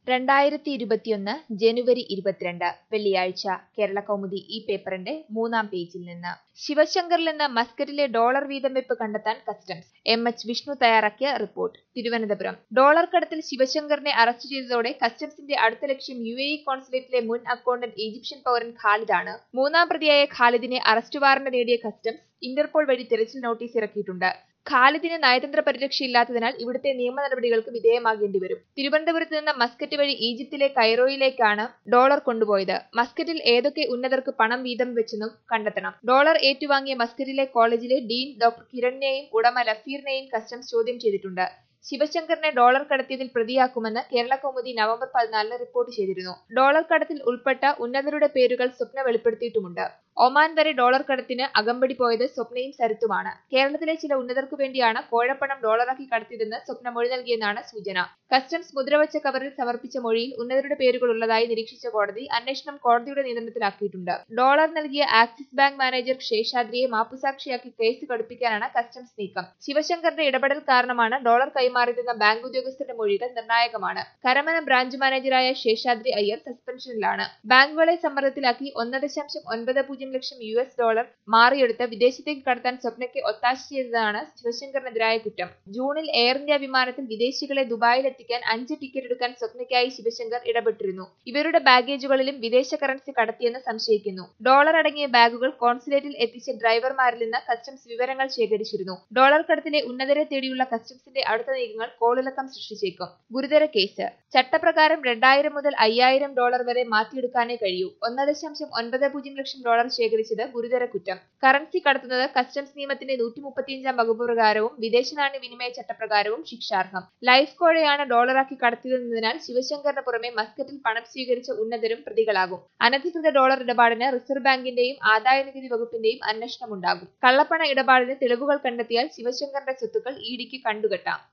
രണ്ടായിരത്തി ഇരുപത്തിയൊന്ന് ജനുവരി ഇരുപത്തിരണ്ട് വെള്ളിയാഴ്ച കേരള കൗമുദി ഈ പേപ്പറിന്റെ മൂന്നാം പേജിൽ നിന്ന് ശിവശങ്കറിൽ നിന്ന് മസ്കറ്റിലെ ഡോളർ വീതം വെപ്പ് കണ്ടെത്താൻ കസ്റ്റംസ് എം എച്ച് വിഷ്ണു തയ്യാറാക്കിയ റിപ്പോർട്ട് തിരുവനന്തപുരം ഡോളർ കടത്തിൽ ശിവശങ്കറിനെ അറസ്റ്റ് ചെയ്തതോടെ കസ്റ്റംസിന്റെ അടുത്ത ലക്ഷ്യം യു എ ഇ കോൺസുലേറ്റിലെ മുൻ അക്കൗണ്ടന്റ് ഈജിപ്ഷ്യൻ പൗരൻ ഖാലിദാണ് മൂന്നാം പ്രതിയായ ഖാലിദിനെ അറസ്റ്റ് വാറന്റ് നേടിയ കസ്റ്റംസ് ഇന്റർപോൾ വഴി തെരച്ചിൽ നോട്ടീസ് ഇറക്കിയിട്ടുണ്ട് ഖാലിദിന് നയതന്ത്ര പരിരക്ഷയില്ലാത്തതിനാൽ ഇവിടുത്തെ നിയമ നടപടികൾക്ക് വിധേയമാകേണ്ടി വരും തിരുവനന്തപുരത്ത് നിന്ന് മസ്കറ്റ് വഴി ഈജിപ്തിലെ കൈറോയിലേക്കാണ് ഡോളർ കൊണ്ടുപോയത് മസ്കറ്റിൽ ഏതൊക്കെ ഉന്നതർക്ക് പണം വീതം വെച്ചെന്നും കണ്ടെത്തണം ഡോളർ ഏറ്റുവാങ്ങിയ മസ്കറ്റിലെ കോളേജിലെ ഡീൻ ഡോക്ടർ കിരണിനെയും ഉടമ ലഫീറിനെയും കസ്റ്റംസ് ചോദ്യം ചെയ്തിട്ടുണ്ട് ശിവശങ്കറിനെ ഡോളർ കടത്തിയതിൽ പ്രതിയാക്കുമെന്ന് കേരള കൗമുദി നവംബർ പതിനാലിന് റിപ്പോർട്ട് ചെയ്തിരുന്നു ഡോളർ കടത്തിൽ ഉൾപ്പെട്ട ഉന്നതരുടെ പേരുകൾ സ്വപ്ന വെളിപ്പെടുത്തിയിട്ടുമുണ്ട് ഒമാൻ വരെ ഡോളർ കടത്തിന് അകമ്പടി പോയത് സ്വപ്നയും സരിത്തുമാണ് കേരളത്തിലെ ചില ഉന്നതർക്കു വേണ്ടിയാണ് കോഴപ്പണം ഡോളറാക്കി കടത്തിയതെന്ന് സ്വപ്ന മൊഴി നൽകിയെന്നാണ് സൂചന കസ്റ്റംസ് മുദ്രവച്ച കവറിൽ സമർപ്പിച്ച മൊഴിയിൽ ഉന്നതരുടെ പേരുകൾ ഉള്ളതായി നിരീക്ഷിച്ച കോടതി അന്വേഷണം കോടതിയുടെ നിയന്ത്രണത്തിലാക്കിയിട്ടുണ്ട് ഡോളർ നൽകിയ ആക്സിസ് ബാങ്ക് മാനേജർ ശേഷാദ്രിയെ മാപ്പുസാക്ഷിയാക്കി കേസ് കടുപ്പിക്കാനാണ് കസ്റ്റംസ് നീക്കം ശിവശങ്കറിന്റെ ഇടപെടൽ കാരണമാണ് ഡോളർ കൈമാറിയതെന്ന ബാങ്ക് ഉദ്യോഗസ്ഥരുടെ മൊഴികൾ നിർണായകമാണ് കരമന ബ്രാഞ്ച് മാനേജറായ ശേഷാദ്രി അയ്യർ സസ്പെൻഷനിലാണ് ബാങ്കുകളെ സമ്മർദ്ദത്തിലാക്കി ഒന്ന് ദശാംശം ഒൻപത് പൂജ്യം ലക്ഷം യു എസ് ഡോളർ മാറിയെടുത്ത് വിദേശത്തേക്ക് കടത്താൻ സ്വപ്നയ്ക്ക് ഒത്താശ ചെയ്തതാണ് ശിവശങ്കറിനെതിരായ കുറ്റം ജൂണിൽ എയർ ഇന്ത്യ വിമാനത്തിൽ വിദേശികളെ ദുബായിൽ എത്തിക്കാൻ അഞ്ച് ടിക്കറ്റ് എടുക്കാൻ സ്വപ്നയ്ക്കായി ശിവശങ്കർ ഇടപെട്ടിരുന്നു ഇവരുടെ ബാഗേജുകളിലും വിദേശ കറൻസി കടത്തിയെന്ന് സംശയിക്കുന്നു ഡോളർ അടങ്ങിയ ബാഗുകൾ കോൺസുലേറ്റിൽ എത്തിച്ച ഡ്രൈവർമാരിൽ നിന്ന് കസ്റ്റംസ് വിവരങ്ങൾ ശേഖരിച്ചിരുന്നു ഡോളർ കടത്തിലെ ഉന്നതരെ തേടിയുള്ള കസ്റ്റംസിന്റെ അടുത്ത നീക്കങ്ങൾ കോളിളക്കം സൃഷ്ടിച്ചേക്കും ഗുരുതര കേസ് ചട്ടപ്രകാരം രണ്ടായിരം മുതൽ അയ്യായിരം ഡോളർ വരെ മാറ്റിയെടുക്കാനേ കഴിയൂ ഒന്ന് ദശാംശം ഒൻപത് പൂജ്യം ലക്ഷം ഡോളർ ശേഖരിച്ചത് ഗുരുതര കുറ്റം കറൻസി കടത്തുന്നത് കസ്റ്റംസ് നിയമത്തിന്റെ നൂറ്റി മുപ്പത്തിയഞ്ചാം വകുപ്പ് പ്രകാരവും വിദേശ നാണ്യ വിനിമയ ചട്ടപ്രകാരവും ശിക്ഷാർഹം ലൈഫ് കോഴയാണ് ഡോളറാക്കി കടത്തിയതെന്നതിനാൽ ശിവശങ്കറിന് പുറമെ മസ്കറ്റിൽ പണം സ്വീകരിച്ച ഉന്നതരും പ്രതികളാകും അനധികൃത ഡോളർ ഇടപാടിന് റിസർവ് ബാങ്കിന്റെയും ആദായനികുതി വകുപ്പിന്റെയും അന്വേഷണമുണ്ടാകും കള്ളപ്പണ ഇടപാടിന് തെളിവുകൾ കണ്ടെത്തിയാൽ ശിവശങ്കറിന്റെ സ്വത്തുക്കൾ ഇഡിക്ക് കണ്ടുകെട്ടാം